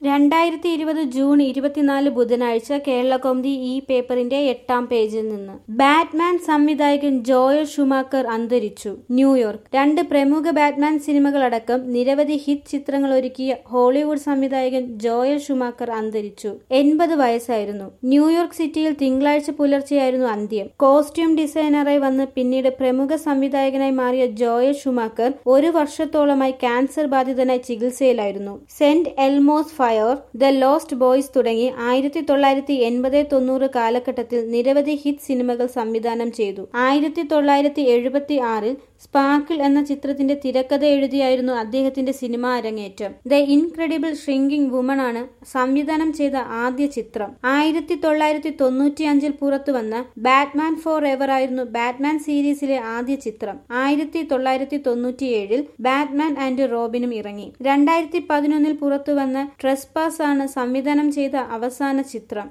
രണ്ടായിരത്തി ഇരുപത് ജൂൺ ഇരുപത്തിനാല് ബുധനാഴ്ച കേരളകൗമുദി ഈ പേപ്പറിന്റെ എട്ടാം പേജിൽ നിന്ന് ബാറ്റ്മാൻ സംവിധായകൻ ജോയൽ ഷുമാക്കർ അന്തരിച്ചു ന്യൂയോർക്ക് രണ്ട് പ്രമുഖ ബാറ്റ്മാൻ സിനിമകളടക്കം നിരവധി ഹിറ്റ് ചിത്രങ്ങൾ ഒരുക്കിയ ഹോളിവുഡ് സംവിധായകൻ ജോയൽ ഷുമാക്കർ അന്തരിച്ചു എൺപത് വയസ്സായിരുന്നു ന്യൂയോർക്ക് സിറ്റിയിൽ തിങ്കളാഴ്ച പുലർച്ചെയായിരുന്നു അന്ത്യം കോസ്റ്റ്യൂം ഡിസൈനറായി വന്ന് പിന്നീട് പ്രമുഖ സംവിധായകനായി മാറിയ ജോയൽ ഷുമാക്കർ ഒരു വർഷത്തോളമായി ക്യാൻസർ ബാധിതനായി ചികിത്സയിലായിരുന്നു Saint Elmo's Fire the Lost Boys തുടങ്ങി ആയിരത്തി തൊള്ളായിരത്തി എൺപത് തൊണ്ണൂറ് കാലഘട്ടത്തിൽ നിരവധി ഹിറ്റ് സിനിമകൾ സംവിധാനം ചെയ്തു ആയിരത്തി തൊള്ളായിരത്തി എഴുപത്തി ആറിൽ സ്പാർക്കിൾ എന്ന ചിത്രത്തിന്റെ തിരക്കഥ എഴുതിയായിരുന്നു അദ്ദേഹത്തിന്റെ സിനിമാ അരങ്ങേറ്റം ദ ഇൻക്രെഡിബിൾ ഷ്രിങ്കിംഗ് വുമൺ ആണ് സംവിധാനം ചെയ്ത ആദ്യ ചിത്രം ആയിരത്തി തൊള്ളായിരത്തി തൊണ്ണൂറ്റി അഞ്ചിൽ പുറത്തുവന്ന ബാറ്റ്മാൻ ഫോർ എവർ ആയിരുന്നു ബാറ്റ്മാൻ സീരീസിലെ ആദ്യ ചിത്രം ആയിരത്തി തൊള്ളായിരത്തി തൊണ്ണൂറ്റിയേഴിൽ ബാറ്റ്മാൻ ആൻഡ് റോബിനും ഇറങ്ങി രണ്ടായിരത്തി പതിനൊന്നിൽ പുറത്തുവന്ന ട്രെസ്പാസ് ആണ് സംവിധാനം ചെയ്ത അവസാന ചിത്രം